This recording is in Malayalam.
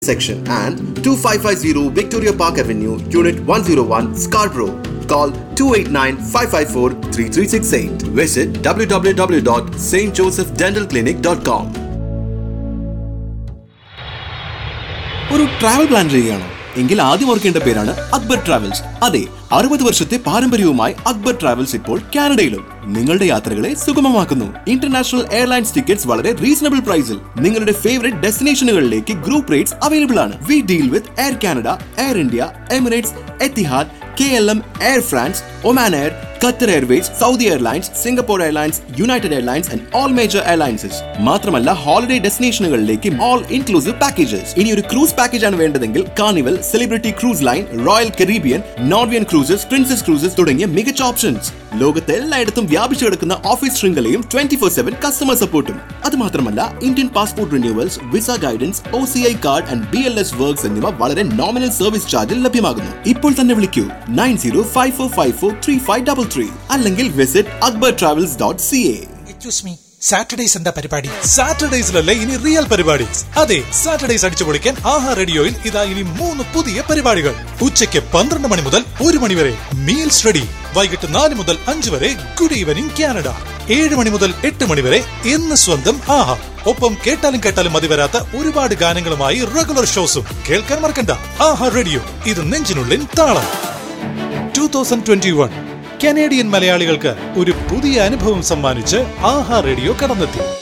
section and 2550 Victoria Park Avenue, Unit 101, Scarborough. Call 289-554-3368. Visit www.stjosephdentalclinic.com. ഒരു ട്രാവൽ പ്ലാൻ ചെയ്യുകയാണോ എങ്കിൽ ആദ്യം ഓർക്കേണ്ട പേരാണ് അക്ബർ ട്രാവൽസ് അതെ അറുപത് വർഷത്തെ പാരമ്പര്യവുമായി അക്ബർ ട്രാവൽസ് ഇപ്പോൾ കാനഡയിലും നിങ്ങളുടെ യാത്രകളെ സുഗമമാക്കുന്നു ഇന്റർനാഷണൽ എയർലൈൻസ് ടിക്കറ്റ്സ് വളരെ റീസണബിൾ പ്രൈസിൽ നിങ്ങളുടെ ഫേവറേറ്റ് ഡെസ്റ്റിനേഷനുകളിലേക്ക് ഗ്രൂപ്പ് റേറ്റ്സ് അവൈലബിൾ ആണ് we deal with Air Canada Air India Emirates Etihad K L M Air France Oman Air Qatar Airways Saudi Airlines Singapore Airlines United Airlines and all major airlineses മാത്രമല്ല ഹോളിഡേ ഡെസ്റ്റിനേഷനുകളിലേക്ക് ഓൾ ഇൻക്ലൂസീവ് പാക്കേജസ് ഇനി ഒരു ക്രൂസ് പാക്കേജ് ആണ് വേണ്ടതെങ്കിൽ Carnival Celebrity Cruise Line Royal Caribbean Norwegian Cruises Princess Cruises തുടങ്ങിയ മികച്ച ഓപ്ഷൻസ് ലോകത്തെ എല്ലായിടത്തും വ്യാപിച്ചു കിടക്കുന്ന ഓഫീസ് ശൃംഖലയും ട്വന്റി ഫോർ സെവൻ കസ്റ്റമർ സപ്പോർട്ടും അത് മാത്രമല്ല Indian passport renewals visa guidance O C I card and B L S works എന്നിവ വളരെ നോമിനൽ സർവീസ് ചാർജിൽ ലഭ്യമാകുന്നു ഇപ്പോൾ തന്നെ വിളിക്കൂ nine zero five four five four three five double three അല്ലെങ്കിൽ visit Akbar travels dot C A excuse me Saturdays എന്താ പരിപാടി സാറ്റർഡേസിലല്ലേ ഇനി റിയൽ പരിപാടി അതെ സാറ്റർഡേസ് അടിച്ചു പൊളിക്കാൻ ആഹാ റേഡിയോയിൽ ഇതാ ഇനി മൂന്ന് പുതിയ പരിപാടികൾ ഉച്ചയ്ക്ക് പന്ത്രണ്ട് മണി മുതൽ ഒരു മണി വരെ മീൽസ് റെഡി വൈകിട്ട് നാല് മുതൽ അഞ്ച് വരെ ഗുഡ് ഈവനിംഗ് കാനഡ ഏഴ് മണി മുതൽ എട്ട് മണി വരെ എന്ന് സ്വന്തം ആഹാ ഒപ്പം കേട്ടാലും കേട്ടാലും മതി വരാത്ത ഒരുപാട് ഗാനങ്ങളുമായി റെഗുലർ ഷോസും കേൾക്കാൻ മറക്കണ്ട ആഹാ റേഡിയോ ഇത് നെഞ്ചിനുള്ളിൽ താളം two thousand twenty one Canadian മലയാളികൾക്ക് ഒരു പുതിയ അനുഭവം സമ്മാനിച്ച് ആഹാ റേഡിയോ കടന്നെത്തി